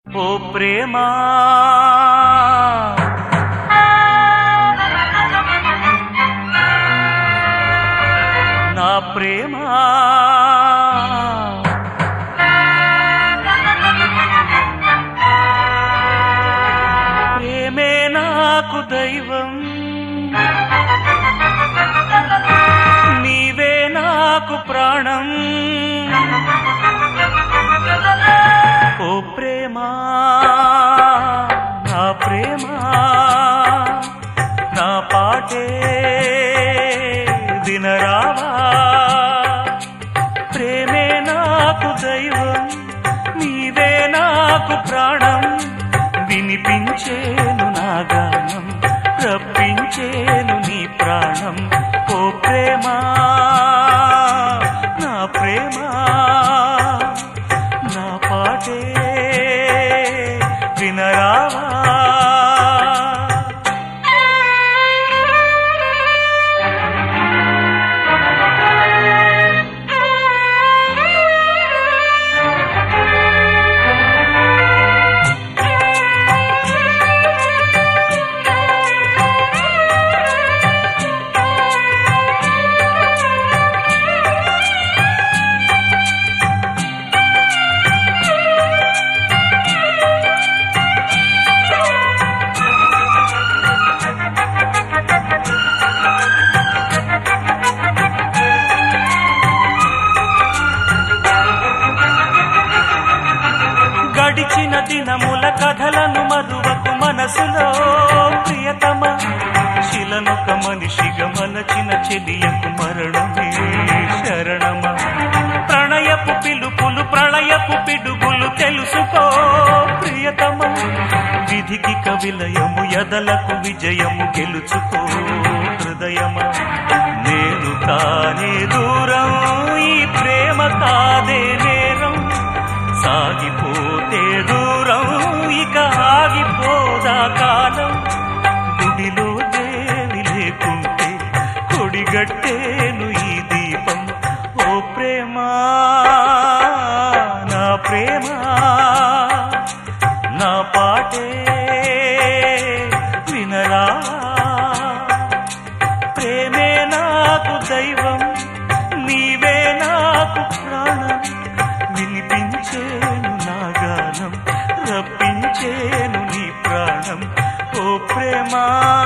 ఓ ప్రేమా నా ప్రేమా ప్రేమే నాకు దైవం నీవే నాకు ప్రాణం ఓ ప్రేమా నా ప్రేమా నా పాటే వినరావా ప్రేమే నాకు దైవం నీవే నాకు ప్రాణం వినిపించేను నా గానం రప్పించేను నీ ప్రాణం ఓ ప్రేమా నా ప్రేమా నా పాటే వినరావా గడిచిన దినముల కథలను మరువకు మనసులో ప్రియతమ శిలనొక మనిషిగా మలచిన చెలియకు మరణమే శరణమ ప్రణయపు పిలుపులు ప్రళయపు పిడుగులు తెలుసుకో ప్రియతమ విధికి కవిలయము ఎదలకు విజయము గెలుచుకో హృదయమ నేను కానే దూరం ఈ ప్రేమ కాదే నేరం సాగిపోతే దూరం ఇక ఆగిపోదా కాలం గుడిలో దేవి లేకుంటే కొడిగట్టేను ఈ దీపం ఓ ప్రేమా నా ప్రేమ నా పాటే వినరా ప్రేమే నాకు దైవం నీవే నాకు ప్రాణం వినిపించేను నా గానం రప్పించేను నీ ప్రాణం ఓ ప్రేమా